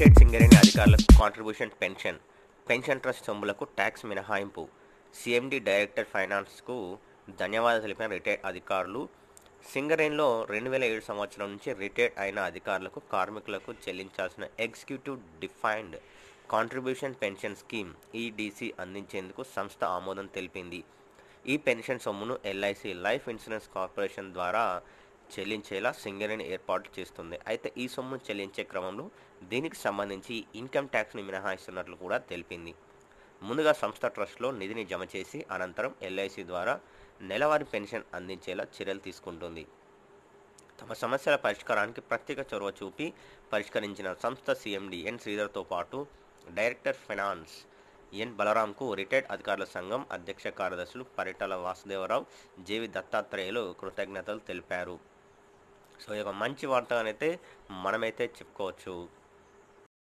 retired Singareni అధికారులకు contribution pension pension trust సొమ్ములకు tax మినహాయింపు సిఎండి డైరెక్టర్ ఫైనాన్స్కు ధన్యవాదాలు తెలిపిన రిటైర్డ్ అధికారులు సింగరేణిలో రెండు వేల ఏడు సంవత్సరం నుంచి రిటైర్డ్ అయిన అధికారులకు కార్మికులకు చెల్లించాల్సిన executive defined contribution pension scheme EDC అందించేందుకు సంస్థ ఆమోదం తెలిపింది ఈ పెన్షన్ సొమ్మును ఎల్ఐసి లైఫ్ ఇన్సూరెన్స్ కార్పొరేషన్ ద్వారా చెల్లించేలా సింగరేణి ఏర్పాటు చేస్తుంది అయితే ఈ సొమ్మును చెల్లించే క్రమంలో దీనికి సంబంధించి ఇన్కమ్ ట్యాక్స్ని మినహాయిస్తున్నట్లు కూడా తెలిపింది ముందుగా సంస్థ ట్రస్ట్లో నిధిని జమ చేసి అనంతరం ఎల్ఐసి ద్వారా నెలవారీ పెన్షన్ అందించేలా చర్యలు తీసుకుంటుంది తమ సమస్యల పరిష్కారానికి ప్రత్యేక చొరవ చూపి పరిష్కరించిన సంస్థ సీఎండి ఎన్ శ్రీధర్తో పాటు డైరెక్టర్ ఫైనాన్స్ ఎన్ బలరాంకు రిటైర్డ్ అధికారుల సంఘం అధ్యక్ష కార్యదర్శులు పరిటాల వాసుదేవరావు జేవి దత్తాత్రేయులు కృతజ్ఞతలు తెలిపారు సో ఈ యొక్క మంచి వార్తగానైతే మనమైతే చెప్పుకోవచ్చు